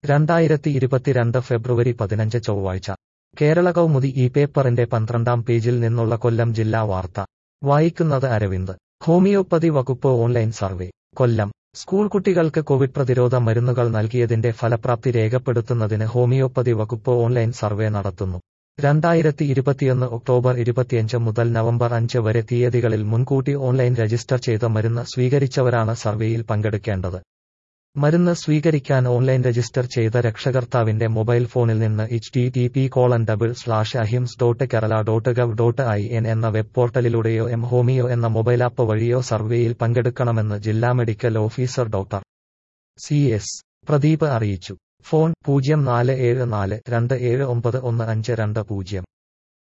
രണ്ടായിരത്തി ഇരുപത്തിരണ്ട് ഫെബ്രുവരി പതിനഞ്ച് ചൊവ്വാഴ്ച കേരള കൗമുദി ഈ പേപ്പറിന്റെ പന്ത്രണ്ടാം പേജിൽ നിന്നുള്ള കൊല്ലം ജില്ലാ വാർത്ത വായിക്കുന്നത് അരവിന്ദ് ഹോമിയോപ്പതി വകുപ്പ് ഓൺലൈൻ സർവേ കൊല്ലം സ്കൂൾ കുട്ടികൾക്ക് കോവിഡ് പ്രതിരോധ മരുന്നുകൾ നൽകിയതിന്റെ ഫലപ്രാപ്തി രേഖപ്പെടുത്തുന്നതിന് ഹോമിയോപ്പതി വകുപ്പ് ഓൺലൈൻ സർവേ നടത്തുന്നു രണ്ടായിരത്തി ഇരുപത്തിയൊന്ന് ഒക്ടോബർ ഇരുപത്തിയഞ്ച് മുതൽ നവംബർ അഞ്ച് വരെ തീയതികളിൽ മുൻകൂട്ടി ഓൺലൈൻ രജിസ്റ്റർ ചെയ്ത മരുന്ന് സ്വീകരിച്ചവരാണ് സർവേയിൽ പങ്കെടുക്കേണ്ടത് മരുന്ന് സ്വീകരിക്കാൻ ഓൺലൈൻ രജിസ്റ്റർ ചെയ്ത രക്ഷകർത്താവിന്റെ മൊബൈൽ ഫോണിൽ നിന്ന് H T T P colon double slash Ahims dot Kerala dot gov dot I N എന്ന വെബ് പോർട്ടലിലൂടെയോ എം ഹോമിയോ എന്ന മൊബൈൽ ആപ്പ് വഴിയോ സർവേയിൽ പങ്കെടുക്കണമെന്ന് ജില്ലാ medical officer doctor C S Pradeep അറിയിച്ചു ഫോൺ പൂജ്യം നാല് ഏഴ് നാല് രണ്ട് ഏഴ് ഒമ്പത് ഒന്ന് അഞ്ച് രണ്ട് പൂജ്യം